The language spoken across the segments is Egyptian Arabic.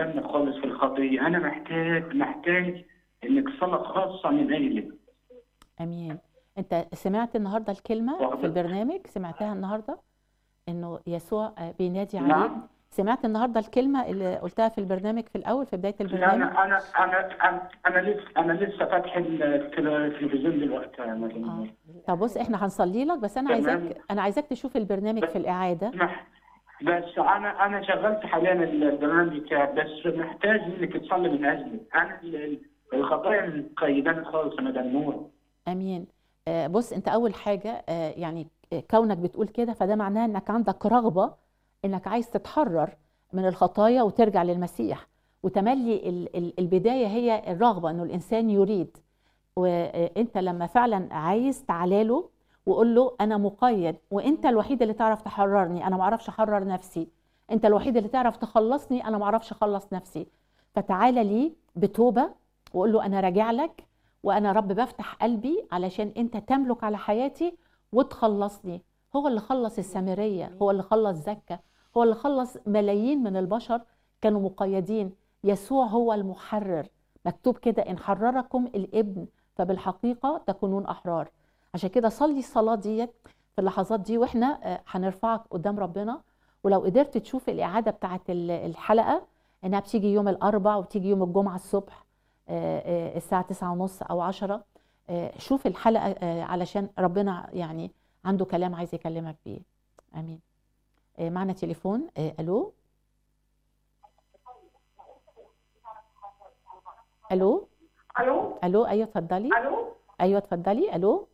مستنى خالص في الخطيه انا محتاج محتاج انك صلاه خاصه من اجلي امين انت سمعت النهارده الكلمه في واخدة. البرنامج سمعتها النهارده انه يسوع آه، بينادي عليك نعم سمعت النهارده الكلمه اللي قلتها في البرنامج في الاول في بدايه لا البرنامج انا انا انا انا, أنا لسه انا لسه فاتح التل- التلفزيون دلوقتي يا مدام اه نور. طب بص احنا هنصلي لك بس انا تمام. عايزاك انا عايزاك تشوف البرنامج في الاعاده مح- بس انا انا شغلت حاليا البرنامج بتاعي بس محتاج انك تصلي من اجلي انا ال- ال- الخطايا مقيداني خالص يا مدام نور امين آه، بص انت اول حاجه آه، يعني كونك بتقول كده فده معناه انك عندك رغبه انك عايز تتحرر من الخطايا وترجع للمسيح وتملي ال- ال- البدايه هي الرغبه انه الانسان يريد وانت لما فعلا عايز تعالى له وقول له انا مقيد وانت الوحيد اللي تعرف تحررني انا ما اعرفش احرر نفسي انت الوحيد اللي تعرف تخلصني انا ما اعرفش اخلص نفسي فتعالى لي بتوبه وقول له انا راجع لك وانا رب بفتح قلبي علشان انت تملك على حياتي وتخلصني هو اللي خلص السامريه هو اللي خلص زكا هو اللي خلص ملايين من البشر كانوا مقيدين يسوع هو المحرر مكتوب كده ان حرركم الابن فبالحقيقه تكونون احرار عشان كده صلي الصلاه ديت في اللحظات دي واحنا آه، هنرفعك قدام ربنا ولو قدرت تشوف الاعاده بتاعت ال- الحلقه انها بتيجي يوم الاربع وبتيجي يوم الجمعه الصبح آه، آه، الساعه 9 ونص او 10 آه، شوف الحلقه آه، علشان ربنا يعني عنده كلام عايز يكلمك بيه امين آه، معنا تليفون آه، الو الو الو الو ايوه اتفضلي الو ايوه اتفضلي الو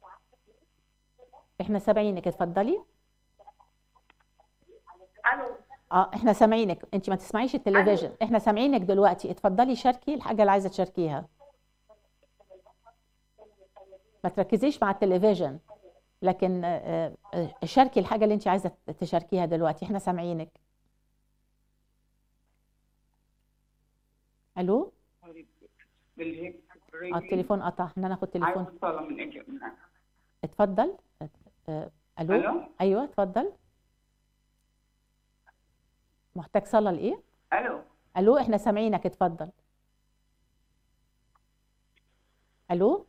احنا سامعينك اتفضلي الو اه احنا سامعينك انت ما تسمعيش التلفزيون احنا سامعينك دلوقتي اتفضلي شاركي الحاجه اللي عايزه تشاركيها ما تركزيش مع التلفزيون لكن آه، آه، شاركي الحاجه اللي انت عايزه تشاركيها دلوقتي احنا سامعينك الو بالهيك اه التليفون قطع احنا ناخد تليفون عايز صلاة من اجل اتفضل آه، الو الو ايوه اتفضل محتاج صلاه لايه الو الو احنا سامعينك اتفضل الو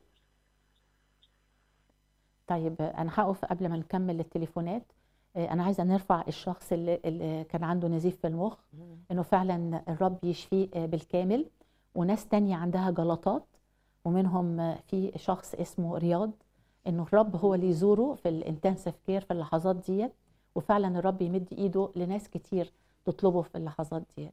طيب انا هقف قبل ما نكمل التليفونات آه، انا عايزه نرفع الشخص اللي, اللي كان عنده نزيف في المخ انه فعلا الرب يشفيه آه، بالكامل وناس تانية عندها جلطات ومنهم آه، في شخص اسمه رياض انه الرب هو اللي يزوره في الانتنسيف كير في اللحظات ديت وفعلا الرب يمد ايده لناس كتير تطلبه في اللحظات ديت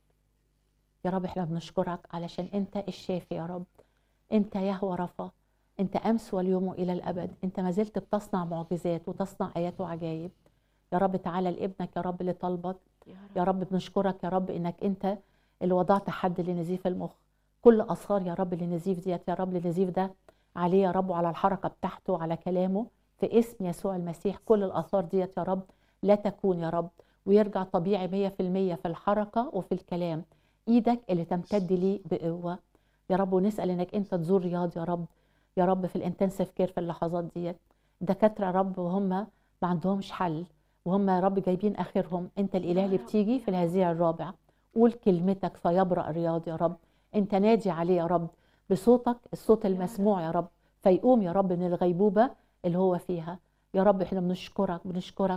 يا رب احنا بنشكرك علشان انت الشافي يا رب انت يهوى رفا انت امس واليوم والى الابد انت ما زلت بتصنع معجزات وتصنع ايات وعجائب يا رب تعالى لابنك يا رب اللي طلبك يا رب بنشكرك يا رب انك انت اللي وضعت حد لنزيف المخ كل اثار يا رب لنزيف ديت يا رب لنزيف ده عليه يا رب وعلى الحركه بتاعته وعلى كلامه في اسم يسوع المسيح كل الاثار ديت يا رب لا تكون يا رب ويرجع طبيعي 100% في الحركه وفي الكلام ايدك اللي تمتد ليه بقوه يا رب ونسال انك انت تزور رياض يا رب يا رب في الانتنسيف كير في اللحظات ديت دكاتره يا رب وهم ما عندهمش حل وهم يا رب جايبين اخرهم انت الاله اللي بتيجي في الهزيع الرابع قول كلمتك فيبرأ رياض يا رب انت نادي عليه يا رب بصوتك الصوت المسموع يا رب فيقوم يا رب من الغيبوبه اللي هو فيها يا رب احنا بنشكرك بنشكرك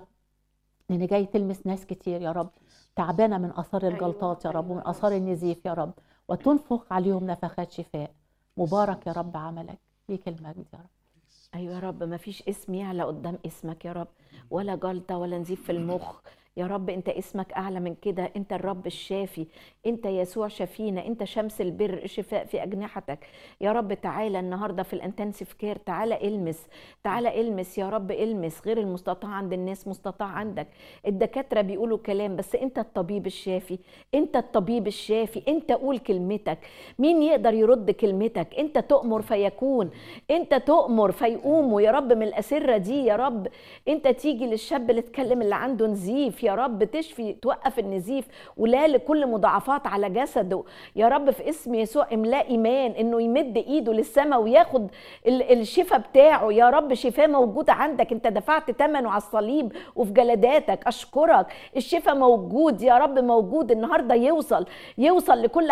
لان جاي تلمس ناس كتير يا رب تعبانه من اثار الجلطات يا رب ومن اثار النزيف يا رب وتنفخ عليهم نفخات شفاء مبارك يا رب عملك ليك المجد يا رب ايوه يا رب ما فيش اسم يعلى قدام اسمك يا رب ولا جلطه ولا نزيف في المخ يا رب انت اسمك اعلى من كده انت الرب الشافي انت يسوع شفينا انت شمس البر شفاء في اجنحتك يا رب تعالى النهارده في الانتنسيف كير تعالى المس تعالى المس يا رب المس غير المستطاع عند الناس مستطاع عندك الدكاتره بيقولوا كلام بس انت الطبيب الشافي انت الطبيب الشافي انت قول كلمتك مين يقدر يرد كلمتك انت تؤمر فيكون انت تؤمر فيقوموا يا رب من الاسره دي يا رب انت تيجي للشاب اللي اتكلم اللي عنده نزيف يا رب تشفي توقف النزيف ولا لكل مضاعفات على جسده يا رب في اسم يسوع املاه ايمان انه يمد ايده للسماء وياخد ال- الشفاء بتاعه يا رب شفاء موجود عندك انت دفعت ثمنه على الصليب وفي جلداتك اشكرك الشفاء موجود يا رب موجود النهارده يوصل يوصل لكل